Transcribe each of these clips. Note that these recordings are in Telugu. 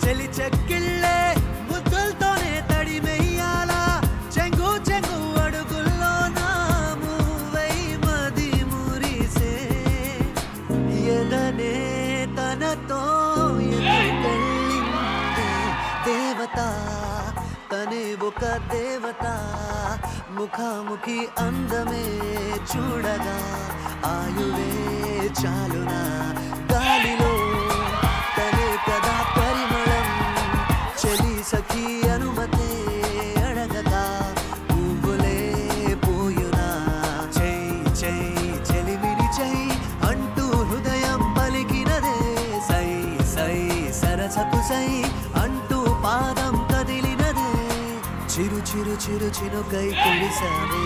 చెలి చెక్కిళ్ళే ముద్దులతోనే తడిమెయ్యాలా చెంగు చెంగు అడుగుల్లో నామువై మది మురిసే ఎదనే తనతో ఎదుకెళ్ళింది దేవత తనే ఒక దేవత ముఖాముఖి అందమే చూడగా ఆయువే చాలునా గాలిలో తనే కదా పరిమళం చెలి సఖి అనుమతే అడగగా పువ్వులే పూయునా చై చై చెలిమిడి చై అంటూ హృదయం పలికినదే సై సై సరసపు సై అంటూ పాదం కదిలినదే చిరు చిరు చిరు చినుకై కురిసావే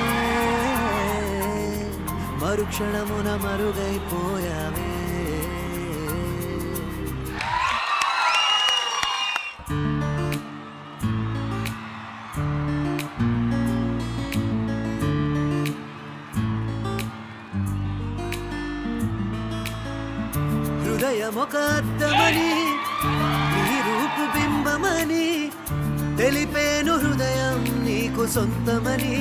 మరుక్షణమున మరుగైపోయావే హృదయం ఒక అద్దమని నీ రూపు బింబమని తెలిపేను హృదయం నీకు సొంతమని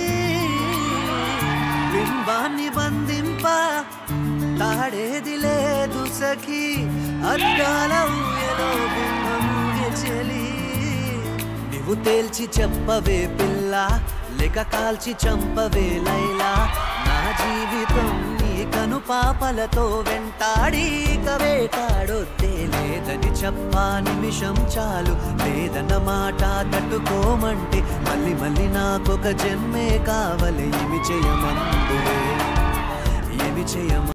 బింబాన్ని బంధింప తాడేది లేదు సఖి అద్దాల ఊయలో బింబముగే చెలి నీవు తేల్చి చెప్పవే పిల్ల లేక కాల్చి చంపవే లైలా నా జీవితం నీ కను పాపలతో వెంటాడి ఇక వేటాడొద్దే లేదని చెప్పా నిమిషం చాలు లేదన్న మాట తట్టుకోమంటే మళ్ళీ మళ్ళీ నాకొక జన్మే కావాలి ఏమి చేయమందువే ఏమి చేయమ